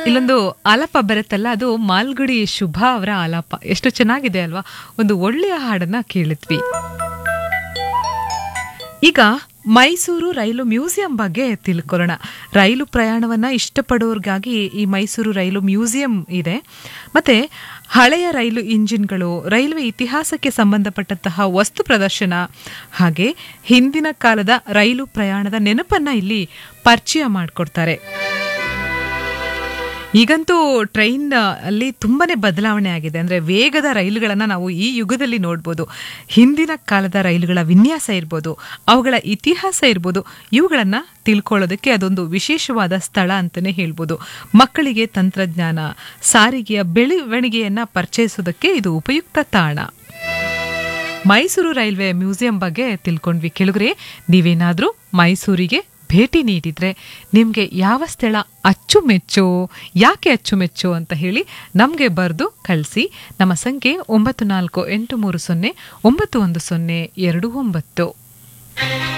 ಇಲ್ಲೊಂದು ಆಲಾಪ ಬರುತ್ತಲ್ಲ ಅದು ಮಾಲ್ಗುಡಿ ಶುಭ ಅವರ ಆಲಾಪ ಎಷ್ಟು ಚೆನ್ನಾಗಿದೆ ಅಲ್ವಾ ಒಂದು ಒಳ್ಳೆಯ ಹಾಡನ್ನ ಕೇಳಿದ್ವಿ ಈಗ ಮೈಸೂರು ರೈಲು ಮ್ಯೂಸಿಯಂ ಬಗ್ಗೆ ತಿಳ್ಕೊಳ್ಳೋಣ ರೈಲು ಪ್ರಯಾಣವನ್ನ ಇಷ್ಟಪಡೋರ್ಗಾಗಿ ಈ ಮೈಸೂರು ರೈಲು ಮ್ಯೂಸಿಯಂ ಇದೆ ಮತ್ತೆ ಹಳೆಯ ರೈಲು ಇಂಜಿನ್ಗಳು ರೈಲ್ವೆ ಇತಿಹಾಸಕ್ಕೆ ಸಂಬಂಧಪಟ್ಟಂತಹ ವಸ್ತು ಪ್ರದರ್ಶನ ಹಾಗೆ ಹಿಂದಿನ ಕಾಲದ ರೈಲು ಪ್ರಯಾಣದ ನೆನಪನ್ನ ಇಲ್ಲಿ ಪರಿಚಯ ಮಾಡಿಕೊಡ್ತಾರೆ ಈಗಂತೂ ಟ್ರೈನ್ ಅಲ್ಲಿ ತುಂಬಾನೇ ಬದಲಾವಣೆ ಆಗಿದೆ ಅಂದ್ರೆ ವೇಗದ ರೈಲುಗಳನ್ನ ನಾವು ಈ ಯುಗದಲ್ಲಿ ನೋಡ್ಬೋದು ಹಿಂದಿನ ಕಾಲದ ರೈಲುಗಳ ವಿನ್ಯಾಸ ಇರ್ಬೋದು ಅವುಗಳ ಇತಿಹಾಸ ಇರ್ಬೋದು ಇವುಗಳನ್ನ ತಿಳ್ಕೊಳ್ಳೋದಕ್ಕೆ ಅದೊಂದು ವಿಶೇಷವಾದ ಸ್ಥಳ ಅಂತಾನೆ ಹೇಳ್ಬೋದು ಮಕ್ಕಳಿಗೆ ತಂತ್ರಜ್ಞಾನ ಸಾರಿಗೆಯ ಬೆಳವಣಿಗೆಯನ್ನ ಪರಿಚಯಿಸೋದಕ್ಕೆ ಇದು ಉಪಯುಕ್ತ ತಾಣ ಮೈಸೂರು ರೈಲ್ವೆ ಮ್ಯೂಸಿಯಂ ಬಗ್ಗೆ ತಿಳ್ಕೊಂಡ್ವಿ ಕೆಳಗರೆ ನೀವೇನಾದ್ರೂ ಮೈಸೂರಿಗೆ ಭೇಟಿ ನೀಡಿದ್ರೆ ನಿಮಗೆ ಯಾವ ಸ್ಥಳ ಅಚ್ಚುಮೆಚ್ಚು ಯಾಕೆ ಅಚ್ಚುಮೆಚ್ಚು ಅಂತ ಹೇಳಿ ನಮಗೆ ಬರೆದು ಕಳಿಸಿ ನಮ್ಮ ಸಂಖ್ಯೆ ಒಂಬತ್ತು ನಾಲ್ಕು ಎಂಟು ಮೂರು ಸೊನ್ನೆ ಒಂಬತ್ತು ಒಂದು ಸೊನ್ನೆ ಎರಡು ಒಂಬತ್ತು